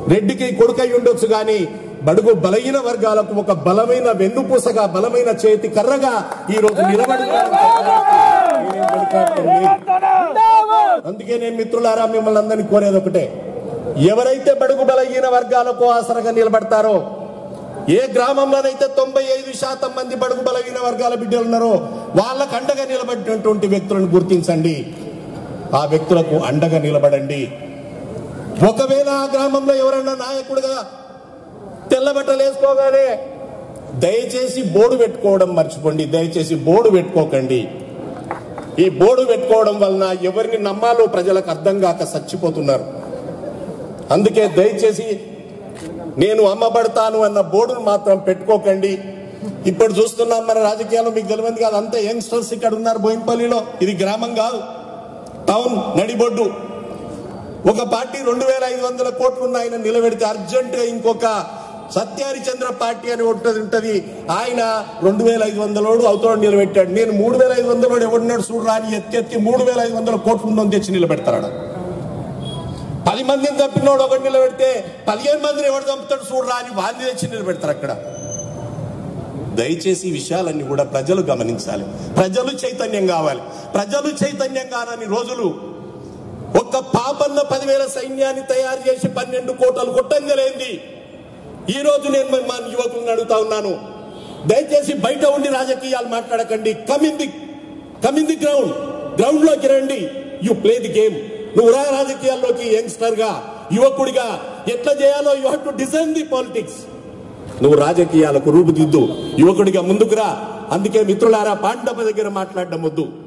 రెడ్డికి కొడుకై ఉండొచ్చు కానీ బడుగు బలహీన వర్గాలకు ఒక బలమైన వెన్నుపూసగా బలమైన చేతి కర్రగా ఈ రోజు నిలబడి నేనేం వెనుకాడటం లేదు. అందుకే నేను మిత్రులారా మిమ్మల్ని అందరినీ కోరేది ఒకటే ఎవరైతే బడుగు బలహీన వర్గాలకు ఆసరగా నిలబడతారో ఏ గ్రామంలోనైతే తొంభై ఐదు శాతం మంది బడుగు బలహీన వర్గాల బిడ్డలు ఉన్నారో వాళ్ళకు అండగా నిలబడినటువంటి వ్యక్తులను గుర్తించండి ఆ వ్యక్తులకు అండగా నిలబడండి ఒకవేళ ఆ గ్రామంలో ఎవరైనా నాయకుడుగా తెల్ల బట్టలు వేసుకోగానే దయచేసి బోర్డు పెట్టుకోవడం మర్చిపోండి దయచేసి బోర్డు పెట్టుకోకండి ఈ బోర్డు పెట్టుకోవడం వలన ఎవరిని నమ్మాలో ప్రజలకు అర్థం కాక చచ్చిపోతున్నారు అందుకే దయచేసి నేను అమ్మబడతాను అన్న బోర్డును మాత్రం పెట్టుకోకండి ఇప్పుడు చూస్తున్నాం మన రాజకీయాల్లో మీకు తెలియదు కాదు అంతే యంగ్స్టర్స్ ఇక్కడ ఉన్నారు బోయినపల్లిలో ఇది గ్రామం కాదు టౌన్ నడిబొడ్డు ఒక పార్టీ రెండు వేల ఐదు వందల కోట్లు ఉన్న ఆయన నిలబెడితే అర్జెంట్ గా ఇంకొక సత్యహరిచంద్ర పార్టీ అని ఒకటి ఉంటది ఆయన రెండు వేల ఐదు వందలోడు అవుతాడు నిలబెట్టాడు నేను మూడు వేల ఐదు వందలోడు ఎవడున్నాడు చూడరా అని ఎత్తి ఎత్తి మూడు వేల ఐదు వందల కోట్లు ఉందని తెచ్చి నిలబెడతాడు పది మందిని చంపినోడు ఒకటి నిలబెడితే పదిహేను మందిని ఎవడు చంపుతాడు చూడరా అని వాడిని తెచ్చి నిలబెడతారు అక్కడ దయచేసి ఈ విషయాలన్నీ కూడా ప్రజలు గమనించాలి ప్రజలు చైతన్యం కావాలి ప్రజలు చైతన్యం కానని రోజులు ఒక్క పాపన్న పదివేల సైన్యాన్ని తయారు చేసి పన్నెండు కోటలు కొట్టంగలేంది ఈ రోజు నేను మా యువకులను అడుగుతా ఉన్నాను దయచేసి బయట ఉండి రాజకీయాలు మాట్లాడకండి come in the come in the ground ground లోకి రండి యు ప్లే ది గేమ్ నువ్వు రా రాజకీయాల్లోకి యంగ్స్టర్ గా యువకుడిగా ఎట్లా చేయాలో you have to design the politics నువ్వు రాజకీయాలకు రూపుదిద్దు యువకుడిగా ముందుకు రా అందుకే మిత్రులారా పాండవ దగ్గర మాట్లాడడం వద్దు